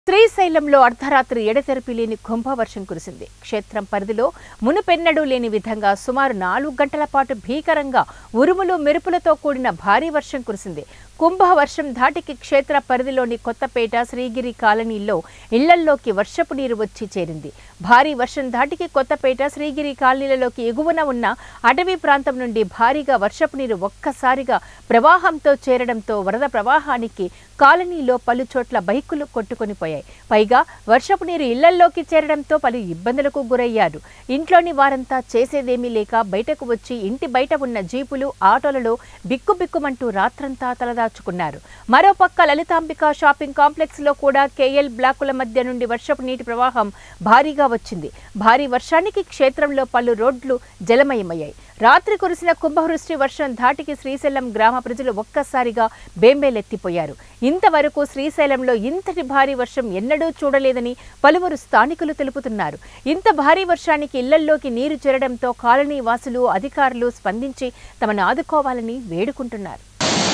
శ్రీశైలంలో అర్ధరాత్రి ఎడతెరిపి లేని కుంభవర్షం కురిసింది క్షేత్రం పరిధిలో మునుపెన్నడూ లేని విధంగా సుమారు నాలుగు గంటల పాటు భీకరంగా ఉరుములు మెరుపులతో కూడిన భారీ వర్షం కురిసింది కుంభవర్షం ధాటికి క్షేత్ర పరిధిలోని కొత్తపేట శ్రీగిరి కాలనీల్లో ఇళ్లల్లోకి వర్షపు నీరు వచ్చి చేరింది భారీ వర్షం ధాటికి కొత్తపేట శ్రీగిరి కాలనీలలోకి ఎగువన ఉన్న అటవీ ప్రాంతం నుండి భారీగా వర్షపు నీరు ఒక్కసారిగా ప్రవాహంతో చేరడంతో వరద ప్రవాహానికి కాలనీలో పలు చోట్ల బైకులు కొట్టుకొని పోయాయి పైగా వర్షపు నీరు ఇళ్లల్లోకి చేరడంతో పలు ఇబ్బందులకు గురయ్యారు ఇంట్లోని వారంతా చేసేదేమీ లేక బయటకు వచ్చి ఇంటి బయట ఉన్న జీపులు ఆటోలలో బిక్కుబిక్కుమంటూ రాత్రంతా తలదాచుకున్నారు మరోపక్క లలితాంబిక షాపింగ్ కాంప్లెక్స్ లో కూడా కేఎల్ బ్లాకుల మధ్య నుండి వర్షపు నీటి ప్రవాహం భారీగా వచ్చింది భారీ వర్షానికి క్షేత్రంలో పలు రోడ్లు జలమయమయ్యాయి రాత్రి కురిసిన కుంభవృష్టి వర్షం ధాటికి శ్రీశైలం గ్రామ ప్రజలు ఒక్కసారిగా బేంబేలెత్తిపోయారు ఇంతవరకు శ్రీశైలంలో ఇంతటి భారీ వర్షం ఎన్నడూ చూడలేదని పలువురు స్థానికులు తెలుపుతున్నారు ఇంత భారీ వర్షానికి ఇళ్లల్లోకి నీరు చేరడంతో కాలనీ వాసులు అధికారులు స్పందించి తమను ఆదుకోవాలని వేడుకుంటున్నారు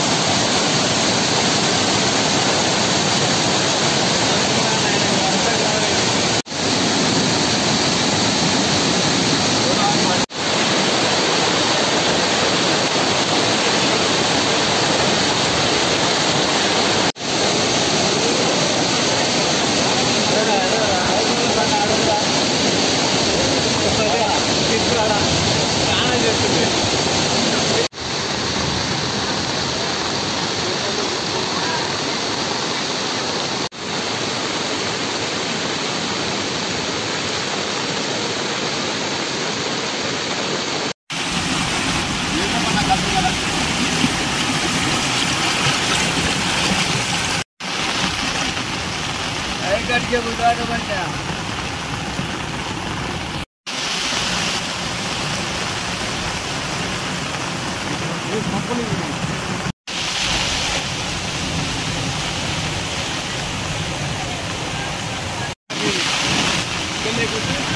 करके बुझा दो बच्चा कितने कुछ